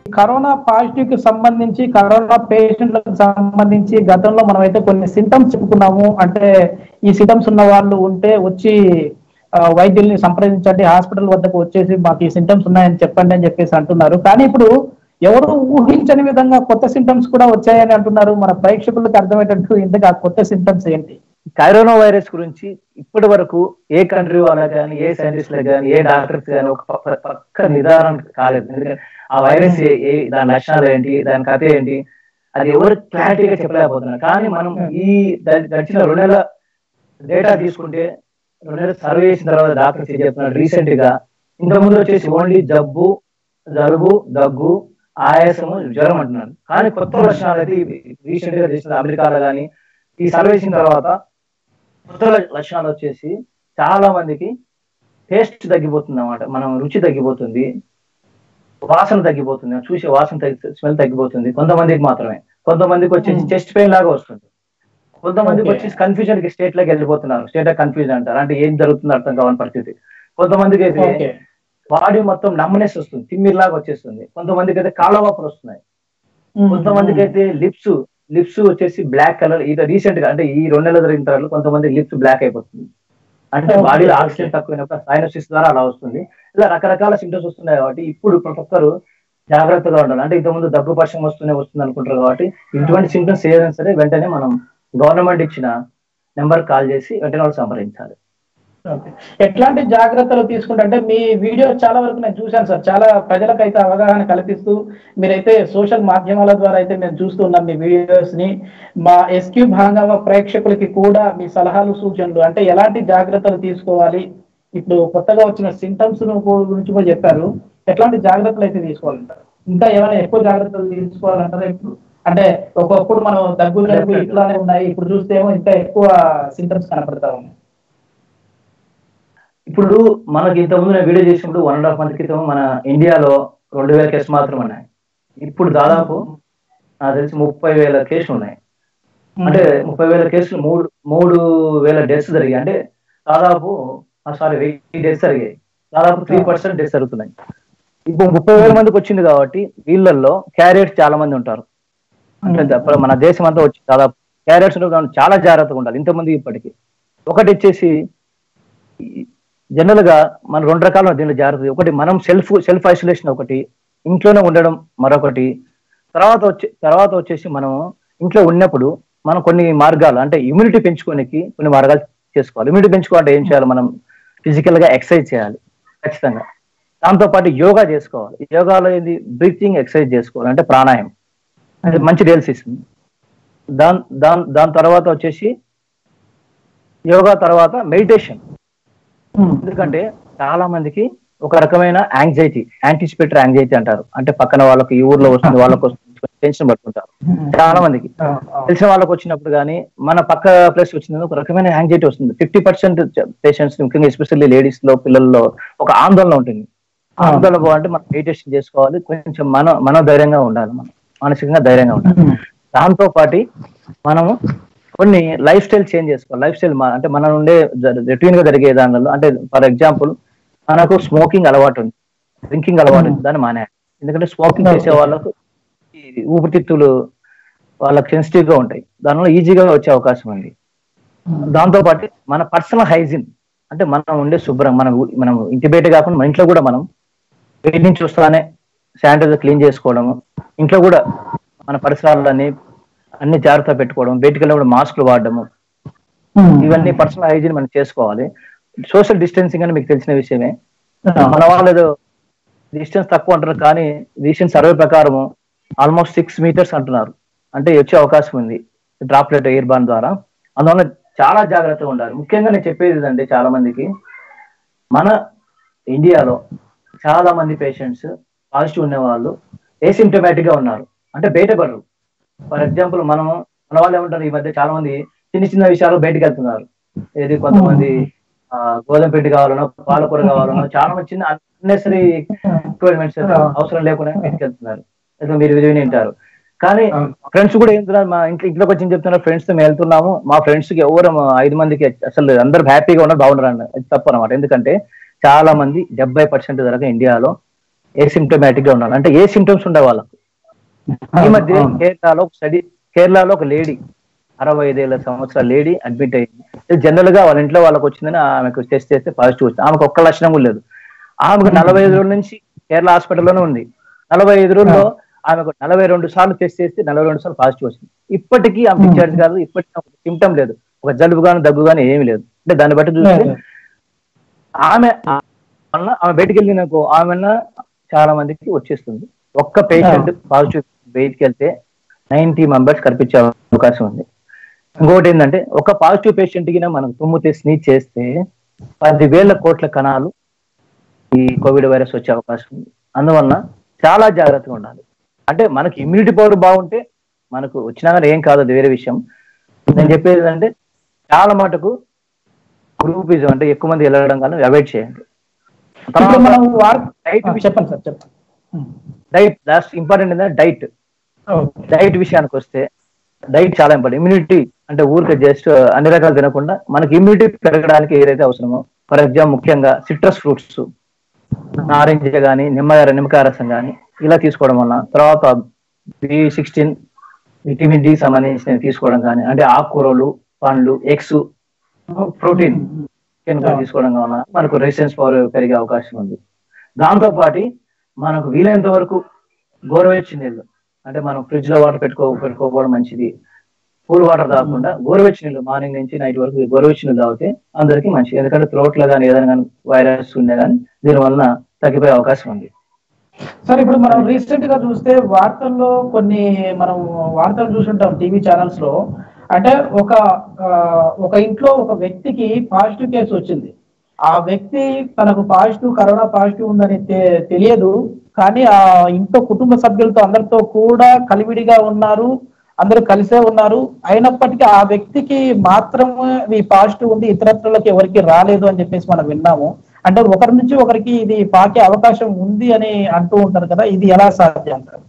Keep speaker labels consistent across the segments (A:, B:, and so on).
A: Corona positive కి సంబంధించి corona పేషెంట్లకు సంబంధించి గతంలో మనం అయితే కొన్ని సింటమ్స్ చెప్పుకున్నాము అంటే ఈ సింటమ్స్ ఉన్న వాళ్ళు ఉంటే వచ్చి ఆ, వైద్యుల్ని సంప్రదించండి హాస్పిటల్ వద్దకు వచ్చేసి మాకు ఈ సింటమ్స్ ఉన్నాయని చెప్పండి అని చెప్పేసి అంటున్నారు కానీ ఇప్పుడు ఎవరు ఊహించని విధంగా కొత్త సింటమ్స్ కూడా వచ్చాయని అంటున్నారు మన ప్రేక్షకులకు అర్థమయ్యేటట్టు ఇంతగా ఆ కొత్త సింటమ్స్ ఏంటి
B: కరోనా వైరస్ గురించి ఇప్పటి వరకు ఏ కంట్రీ వాళ్ళకి కానీ ఏ సైంటిస్ట్లకు కానీ ఏ డాక్టర్స్ కానీ ఒక ప- ప- పక్క నిదానం కాలేదు ఎందుకంటే ఆ వైరస్ ఏ- ఏ దాని లక్షణాలు ఏంటి దాని కథ ఏంటి అది ఎవరు క్లారిటీగా చెప్పలేకపోతున్నారు కానీ మనం ఈ ద- గడిచిన రెండు నెలల డేటా తీసుకుంటే రెండు నెలలు సర్వే చేసిన తర్వాత డాక్టర్స్ ఏం చెప్తున్నారు రీసెంట్ గా ఇంతకు ముందు వచ్చేసి ఓన్లీ జబ్బు జలుబు దగ్గు ఆయాసము జ్వరం అంటున్నారు కానీ కొత్త లక్షణాలు అయితే రీసెంట్ గా చేసిన అమెరికాలో కానీ ఈ సర్వే చేసిన తర్వాత కొత్త ల- లక్షణాలు వచ్చేసి చాలా మందికి టేస్ట్ తగ్గిపోతుంది అన్నమాట మనం రుచి తగ్గిపోతుంది వాసన తగ్గిపోతుంది చూసే వాసన తగ్గి స్మెల్ తగ్గిపోతుంది కొంతమందికి మాత్రమే కొంతమందికి వచ్చేసి
A: Hmm.
B: చెస్ట్ పెయిన్ లాగా వస్తుంది కొంతమందికి
A: Okay.
B: వచ్చేసి కన్ఫ్యూజన్ కి స్టేట్ లోకి వెళ్ళిపోతున్నారు స్టేట్ ఆఫ్ కన్ఫ్యూజన్ అంటారు అంటే ఏం జరుగుతుందో అర్థం కావని పరిస్థితి కొంతమందికి అయితే
A: ఓకే
B: బాడీ మొత్తం నమ్మనేసి వస్తుంది తిమ్మిరిలాగా వచ్చేస్తుంది కొంతమందికి అయితే కాళ్ళ వాపులు వస్తున్నాయి కొంతమందికి అయితే లిప్స్ లిప్స్ వచ్చేసి బ్లాక్ కలర్ ఇది రీసెంట్ గా అంటే ఈ రెండు నెలల జరిగిన తర్వాత కొంతమంది లిప్స్ బ్లాక్ అయిపోతుంది అంటే
A: Okay,
B: బాడీలో
A: okay.
B: ఆక్సిజన్ తక్కువైనప్పుడు సైనసిస్ ద్వారా అలా వస్తుంది ఇలా రకరకాల సింటమ్స్ వస్తున్నాయి కాబట్టి ఇప్పుడు ప్రతి ఒక్కరు జాగ్రత్తగా ఉండాలి అంటే ఇంతకుముందు దగ్గు పక్షం వస్తూనే వస్తుంది అనుకుంటారు కాబట్టి ఇటువంటి సింటమ్స్ ఏదైనా సరే వెంటనే మనం గవర్నమెంట్ ఇచ్చిన నెంబర్ కాల్ చేసి వెంటనే వాళ్ళు సంప్రదించాలి
A: ఓకే. ఎట్లాంటి జాగ్రత్తలు తీసుకుంటే అంటే మీ వీడియో చాలా వరకు నేను చూశాను సార్ చాలా ప్రజలకు అయితే అవగాహన కల్పిస్తూ మీరైతే సోషల్ మాధ్యమాల ద్వారా అయితే మేము చూస్తూ ఉన్నాం మీ వీడియోస్ ని మా ఎస్క్యూ భాగంగా ప్రేక్షకులకి కూడా మీ సలహాలు సూచనలు అంటే ఎలాంటి జాగ్రత్తలు తీసుకోవాలి ఇప్పుడు కొత్తగా వచ్చిన సింటమ్స్ గురించి కూడా చెప్పారు ఎట్లాంటి జాగ్రత్తలు అయితే తీసుకోవాలంటారు ఇంకా ఏమైనా ఎక్కువ జాగ్రత్తలు తీసుకోవాలంటారా ఇప్పుడు అంటే ఒకప్పుడు మనం దగ్గు జలుబు ఇట్లానే ఉన్నాయి ఇప్పుడు చూస్తే ఏమో ఇంకా ఎక్కువ సింటమ్స్ కనపడతా ఉన్నాయి
B: ఇప్పుడు మనకి ఇంతకుముందు నేను వీడియో చేసినప్పుడు వన్ అండ్ హాఫ్ మంత్ క్రితం మన ఇండియాలో రెండు వేల కేసులు మాత్రం ఉన్నాయి ఇప్పుడు దాదాపు నాకు తెలిసి ముప్పై వేల కేసులు ఉన్నాయి అంటే ముప్పై వేల కేసులు మూడు మూడు వేల డెత్స్ జరిగాయి అంటే దాదాపు సారీ వెయ్యి డెత్స్ జరిగాయి దాదాపు త్రీ పర్సెంట్ డెత్స్ జరుగుతున్నాయి ఇప్పుడు ముప్పై వేల మందికి వచ్చింది కాబట్టి వీళ్ళల్లో క్యారియర్స్ చాలా మంది ఉంటారు అంటే అప్పుడు మన దేశం అంతా వచ్చి దాదాపు క్యారియర్స్ చాలా జాగ్రత్తగా ఉండాలి ఇంతమంది ఇప్పటికి ఒకటి వచ్చేసి జనరల్ గా మన రెండు రకాల దీనిలో జాగ్రత్త ఒకటి మనం సెల్ఫ్ సెల్ఫ్ ఐసోలేషన్ ఒకటి ఇంట్లోనే ఉండడం మరొకటి తర్వాత వచ్చి తర్వాత వచ్చేసి మనం ఇంట్లో ఉన్నప్పుడు మనం కొన్ని మార్గాలు అంటే ఇమ్యూనిటీ పెంచుకోనికి కొన్ని మార్గాలు చేసుకోవాలి ఇమ్యూనిటీ పెంచుకోవాలంటే ఏం చేయాలి మనం ఫిజికల్ గా ఎక్సర్సైజ్ చేయాలి ఖచ్చితంగా దాంతో పాటు యోగా చేసుకోవాలి యోగాలో ఏంది బ్రీతింగ్ ఎక్సర్సైజ్ చేసుకోవాలి అంటే ప్రాణాయామం అది మంచి రిజల్ట్స్ ఇస్తుంది దాని దాని దాని తర్వాత వచ్చేసి యోగా తర్వాత మెడిటేషన్ ఎందుకంటే చాలా మందికి ఒక రకమైన యాంగ్జైటీ యాంటిసిపేటరీ యాంగ్జైటీ అంటారు అంటే పక్కన వాళ్ళకి ఈ ఊర్లో వస్తుంది వాళ్ళకి వస్తుంది టెన్షన్ పడుతుంటారు చాలా మందికి తెలిసిన వాళ్ళకి వచ్చినప్పుడు కానీ మన పక్క ప్లేస్ వచ్చింది ఒక రకమైన యాంగ్జైటీ వస్తుంది ఫిఫ్టీ పర్సెంట్ పేషెంట్స్ ముఖ్యంగా ఎస్పెషల్లీ లేడీస్ లో పిల్లల్లో ఒక ఆందోళన ఉంటుంది ఆందోళన పోవాలంటే మనం మెడిటేషన్ చేసుకోవాలి కొంచెం మన మన ధైర్యంగా ఉండాలి మనం మానసికంగా ధైర్యంగా ఉండాలి దాంతో పాటు మనము కొన్ని లైఫ్ స్టైల్ చేంజ్ చేసుకోవాలి లైఫ్ స్టైల్ అంటే మన ఉండే రొటీన్ గా జరిగే దానిలో అంటే ఫర్ ఎగ్జాంపుల్ మనకు స్మోకింగ్ అలవాటు ఉంది డ్రింకింగ్ అలవాటు ఉంది దాన్ని మానేయాలి ఎందుకంటే స్మోకింగ్ చేసే వాళ్ళకు ఈ ఊపిరితిత్తులు వాళ్ళకి సెన్సిటివ్ గా ఉంటాయి దానివల్ల ఈజీగా వచ్చే అవకాశం ఉంది దాంతో పాటు మన పర్సనల్ హైజీన్ అంటే మనం ఉండే శుభ్రం మన ఊ- మనం ఇంటి బయట కాకుండా మన ఇంట్లో కూడా మనం బయట నుంచి వస్తానే శానిటైజర్ క్లీన్ చేసుకోవడము ఇంట్లో కూడా మన పరిసరాలన్నీ అన్ని జాగ్రత్త పెట్టుకోవడం బయటికి వెళ్ళినప్పుడు మాస్కులు వాడడము ఇవన్నీ పర్సనల్ హైజీన్ మనం చేసుకోవాలి సోషల్ డిస్టెన్సింగ్ అని మీకు తెలిసిన విషయమే మన వాళ్ళు ఏదో డిస్టెన్స్ తక్కువ అంటారు కానీ రీసెంట్ సర్వే ప్రకారము ఆల్మోస్ట్ సిక్స్ మీటర్స్ అంటున్నారు అంటే వచ్చే అవకాశం ఉంది డ్రాప్లెట్ ఎయిర్ బాన్ ద్వారా అందువల్ల చాలా జాగ్రత్తగా ఉండాలి ముఖ్యంగా నేను చెప్పేది ఏంటంటే చాలా మందికి మన ఇండియాలో చాలా మంది పేషెంట్స్ పాజిటివ్ ఉన్న వాళ్ళు ఏసిమ్టమాటిక్ గా ఉన్నారు అంటే బయటపడరు ఫర్ ఎగ్జాంపుల్ మనం మన వాళ్ళు ఏమంటారు ఈ మధ్య చాలా మంది చిన్న చిన్న విషయాలు బయటకు వెళ్తున్నారు ఏది కొంతమంది ఆ, గోధుమ పిండి కావాలనో పాలకూర కావాలనో చాలా మంది చిన్న అన్నెసరీ రిక్వైర్మెంట్స్ అవసరం లేకుండా బయటకు వెళ్తున్నారు ఏదో మీరు విధి వింటారు కానీ ఫ్రెండ్స్ కూడా ఏం మా ఇంట్లో ఇంట్లోకి వచ్చి చెప్తున్నారు ఫ్రెండ్స్ తో మేము వెళ్తున్నాము మా ఫ్రెండ్స్ కి ఎవరు ఐదు మందికి అసలు అందరు హ్యాపీగా ఉన్నారు బాగున్నారు అన్న అది తప్పు అనమాట ఎందుకంటే చాలా మంది డెబ్బై పర్సెంట్ వరకు ఇండియాలో ఏ సిమ్టమాటిక్ గా ఉండాలి అంటే ఏ సిమ్టమ్స్ ఉండే వాళ్ళకు ఈ మధ్య
A: అవును.
B: కేరళలో ఒక స్టడీ కేరళలో ఒక లేడీ అరవై ఐదేళ్ల సంవత్సరాల లేడీ అడ్మిట్ అయింది జనరల్ గా వాళ్ళ ఇంట్లో వాళ్ళకి వచ్చిందని ఆమెకు టెస్ట్ చేస్తే పాజిటివ్ వచ్చింది ఆమెకు ఒక్క లక్షణం కూడా లేదు ఆమెకు నలభై ఐదు రోజుల నుంచి కేరళ హాస్పిటల్లోనే ఉంది నలభై ఐదు రోజుల్లో ఆమెకు నలభై రెండు సార్లు టెస్ట్ చేస్తే నలభై రెండు సార్లు పాజిటివ్ వచ్చింది ఇప్పటికీ ఆమె డిశ్చార్జ్ కాదు ఇప్పటికీ సిమ్టమ్ లేదు ఒక జలుబు గాను దగ్గు గాని ఏమీ లేదు అంటే దాన్ని బట్టి చూస్తే ఆమె వల్ల ఆమె బయటికి వెళ్ళినకు ఆమె చాలా మందికి వచ్చేస్తుంది ఒక్క పేషెంట్ పాజిటివ్ బయటికి వెళ్తే నైన్టీ మెంబర్స్ కనిపించే అవకాశం ఉంది ఇంకోటి ఏంటంటే ఒక పాజిటివ్ పేషెంట్ కి మనం తుమ్మితే స్నీచ్ చేస్తే పదివేల కోట్ల కణాలు ఈ కోవిడ్ వైరస్ వచ్చే అవకాశం ఉంది అందువలన చాలా జాగ్రత్తగా ఉండాలి అంటే మనకి ఇమ్యూనిటీ పవర్ బాగుంటే మనకు వచ్చినా కానీ ఏం కాదు అది వేరే విషయం నేను చెప్పేది ఏంటంటే చాలా మటుకు గ్రూపిజం అంటే ఎక్కువ మంది వెళ్ళడం కానీ అవాయిడ్ చేయండి
A: ఇప్పుడు మనం వార్
B: డైట్
A: ఆ, చెప్పండి సార్ చెప్పండి
B: డైట్ లాస్ట్ ఇంపార్టెంట్ ఏంటంటే డైట్
A: ఓకే.
B: డైట్ విషయానికి వస్తే డైట్ చాలా ఇంపార్టెంట్ ఇమ్యూనిటీ అంటే ఊరికే జస్ట్ అన్ని రకాలు తినకుండా మనకి ఇమ్యూనిటీ పెరగడానికి ఏదైతే అవసరమో ఫర్ ఎగ్జాంపుల్ ముఖ్యంగా సిట్రస్ ఫ్రూట్స్ నారింజ కానీ నిమ్మకాయ నిమ్మకాయ రసం కానీ ఇలా తీసుకోవడం వల్ల తర్వాత బి సిక్స్టీన్ విటమిన్ డి సంబంధించిన తీసుకోవడం కానీ అంటే ఆకుకూరలు పండ్లు ఎగ్స్ ప్రోటీన్ చికెన్ కూడా తీసుకోవడం వల్ల మనకు రెసిస్టెన్స్ పవర్ పెరిగే అవకాశం ఉంది దాంతో పాటు మనకు వీలైనంత వరకు గోరువెచ్చని నీళ్ళు అంటే మనం ఫ్రిడ్జ్ లో వాటర్ పెట్టుకో పెట్టుకోకపోవడం మంచిది కూల్ వాటర్ తాగకుండా గోరువెచ్చని నీళ్ళు మార్నింగ్ నుంచి నైట్ వరకు గోరువెచ్చని నీళ్ళు తాగితే అందరికీ మంచిది ఎందుకంటే throat లో కానీ ఏదైనా కానీ వైరస్ ఉండే కానీ దీని వలన తగ్గిపోయే అవకాశం ఉంది
A: సార్ ఇప్పుడు మనం రీసెంట్ గా చూస్తే వార్తల్లో కొన్ని మనం వార్తలు చూసుంటాం టీవీ ఛానల్స్ లో అంటే ఒక ఆ, ఒక ఇంట్లో ఒక వ్యక్తికి పాజిటివ్ కేసు వచ్చింది ఆ వ్యక్తి తనకు పాజిటివ్ కరోనా పాజిటివ్ ఉందని తె- తెలియదు కానీ ఆ ఇంట్లో కుటుంబ సభ్యులతో అందరితో కూడా కలివిడిగా ఉన్నారు అందరూ కలిసే ఉన్నారు అయినప్పటికీ ఆ వ్యక్తికి మాత్రమే ఈ పాజిటివ్ ఉంది ఇతరత్రులకు ఎవరికి రాలేదు అని చెప్పేసి మనం విన్నాము అంటే ఒకరి నుంచి ఒకరికి ఇది పాకే అవకాశం ఉంది అని అంటూ ఉంటారు కదా ఇది ఎలా సాధ్యం అంటారు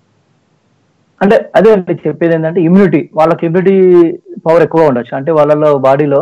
B: అంటే అదే అండి చెప్పేది ఏంటంటే ఇమ్యూనిటీ వాళ్ళకి ఇమ్యూనిటీ పవర్ ఎక్కువ ఉండొచ్చు అంటే వాళ్ళలో బాడీలో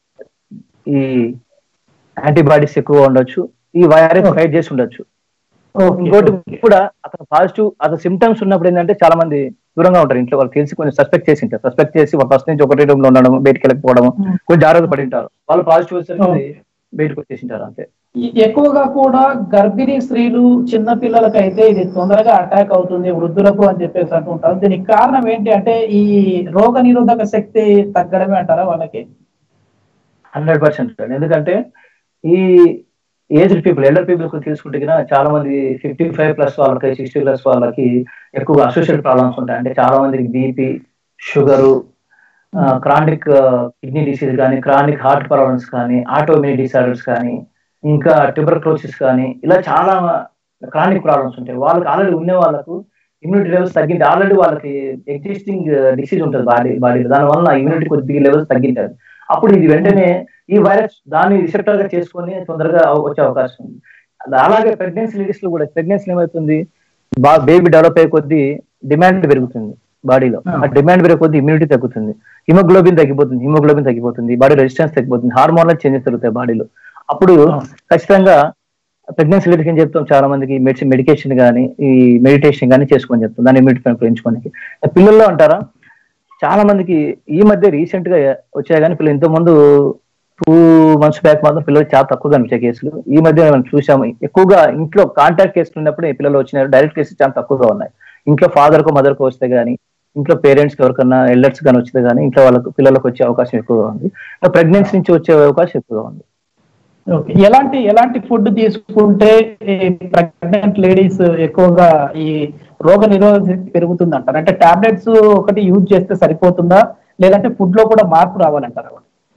B: ఈ యాంటీబాడీస్ ఎక్కువ ఉండొచ్చు ఈ వైరస్ ఫైట్ చేసి ఉండొచ్చు ఇంకోటి కూడా అతను పాజిటివ్ అతను సిమ్టమ్స్ ఉన్నప్పుడు ఏంటంటే చాలా మంది దూరంగా ఉంటారు ఇంట్లో వాళ్ళు తెలిసి కొంచెం సస్పెక్ట్ చేసి ఉంటారు సస్పెక్ట్ చేసి ఒక ఫస్ట్ నుంచి ఒకటే రూమ్ లో ఉండడం బయటికి వెళ్ళకపోవడం కొంచెం జాగ్రత్త పడి ఉంటారు వాళ్ళు పాజిటివ్ వచ్చేసరికి బయటకు వచ్చేసి ఉంటారు అంతే
A: ఈ- ఎక్కువగా కూడా గర్భిణీ స్త్రీలు చిన్న పిల్లలకి అయితే ఇది తొందరగా అటాక్ అవుతుంది వృద్ధులకు అని చెప్పేసి అంటుంటారు దీనికి కారణం ఏంటి అంటే ఈ రోగ నిరోధక శక్తి తగ్గడమే అంటారా వాళ్ళకి
B: హండ్రెడ్ పర్సెంట్ ఎందుకంటే ఈ ఏజ్ పీపుల్ ఎల్డర్ పీపుల్ తీసుకుంటే గిన చాలా మంది ఫిఫ్టీ ఫైవ్ ప్లస్ వాళ్ళకి సిక్స్టీ ప్లస్ వాళ్ళకి ఎక్కువ అసోసియేట్ ప్రాబ్లమ్స్ ఉంటాయి అంటే చాలా మందికి BP sugar chronic kidney disease కానీ క్రానిక్ హార్ట్ ప్రాబ్లమ్స్ కానీ ఆటోమిన్ డిసార్డర్స్ కానీ ఇంకా ట్యూబర్క్లోసిస్ కానీ ఇలా చాలా క్రానిక్ ప్రాబ్లమ్స్ ఉంటాయి వాళ్ళకి ఆల్రెడీ ఉన్న వాళ్ళకు ఇమ్యూనిటీ లెవెల్స్ తగ్గింది ఆల్రెడీ వాళ్ళకి ఎగ్జిస్టింగ్ డిసీజ్ ఉంటుంది బాడీ బాడీలో దాని వల్ల ఇమ్యూనిటీ కొద్దిగా లెవెల్స్ తగ్గింటారు అప్పుడు ఇది వెంటనే ఈ వైరస్ దాన్ని రిసెప్టర్ గా చేసుకొని తొందరగా అవ- వచ్చే అవకాశం ఉంది అది అలాగే ప్రెగ్నెన్సీ లేడీస్ లో కూడా ప్రెగ్నెన్సీ ఏమవుతుంది బేబీ డెవలప్ అయ్యే కొద్దీ డిమాండ్ పెరుగుతుంది బాడీలో ఆ డిమాండ్ పెరిగే కొద్దీ ఇమ్యూనిటీ తగ్గుతుంది హిమోగ్లోబిన్ తగ్గిపోతుంది హిమోగ్లోబిన్ తగ్గిపోతుంది బాడీ రెసిస్టెన్స్ తగ్గిపోతుంది హార్మోనల్ చేంజెస్ జరుగుతాయి బాడీలో అప్పుడు ఖచ్చితంగా ప్రెగ్నెన్సీ లేడీస్ ఏం చెప్తాం చాలా మందికి మెడిసిన్ మెడికేషన్ కానీ ఈ మెడిటేషన్ కానీ చేసుకొని చెప్తాం దాన్ని ఇమ్యూనిటీ పెంచుకోనికి పిల్లల్లో అంటారా చాలా మందికి ఈ మధ్య రీసెంట్ గా వచ్చాయి కానీ పిల్లలు ఇంత ముందు టూ మంత్స్ బ్యాక్ మాత్రం పిల్లలు చాలా తక్కువ కనిపించే కేసులు ఈ మధ్య మనం చూసాము ఎక్కువగా ఇంట్లో కాంటాక్ట్ కేసులు ఉన్నప్పుడు ఈ పిల్లలు వచ్చినారు డైరెక్ట్ కేసులు చాలా తక్కువగా ఉన్నాయి ఇంట్లో ఫాదర్ కు మదర్ కు వస్తే గానీ ఇంట్లో పేరెంట్స్ కి ఎవరికన్నా ఎల్డర్స్ కానీ వచ్చితే గానీ ఇంట్లో వాళ్ళకు పిల్లలకు వచ్చే అవకాశం ఎక్కువగా ఉంది ప్రెగ్నెన్సీ నుంచి వచ్చే అవకాశం ఎక్కువగా ఉంది
A: ఓకే ఎలాంటి ఎలాంటి ఫుడ్ తీసుకుంటే ప్రెగ్నెంట్ లేడీస్ ఎక్కువగా ఈ రోగ నిరోధక శక్తి పెరుగుతుంది అంటారు అంటే టాబ్లెట్స్ ఒకటి యూజ్ చేస్తే సరిపోతుందా లేదంటే ఫుడ్ లో కూడా మార్పు రావాలంటారా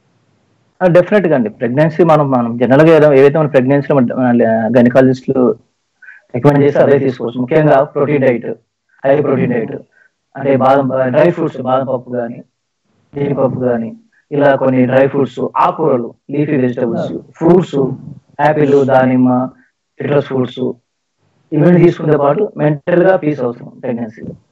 B: డెఫినెట్ గా అండి ప్రెగ్నెన్సీ మనం మనం జనరల్ గా ఏదో- ఏవైతే మన ప్రెగ్నెన్సీ గైనకాలజిస్టులు రికమెండ్ చేస్తే అదే తీసుకోవచ్చు ముఖ్యంగా protein diet high protein diet అంటే బాదం డ్రై ఫ్రూట్స్ బాదం పప్పు కానీ జీడిపప్పు కానీ ఇలా కొన్ని డ్రై ఫ్రూట్స్ ఆకుకూరలు లీఫీ వెజిటబుల్స్ ఫ్రూట్స్ యాపిల్ దానిమ్మ సిట్రస్ ఫ్రూట్స్ ఇవన్నీ తీసుకునే పాటు మెంటల్ గా పీస్ అవసరం ప్రెగ్నెన్సీలో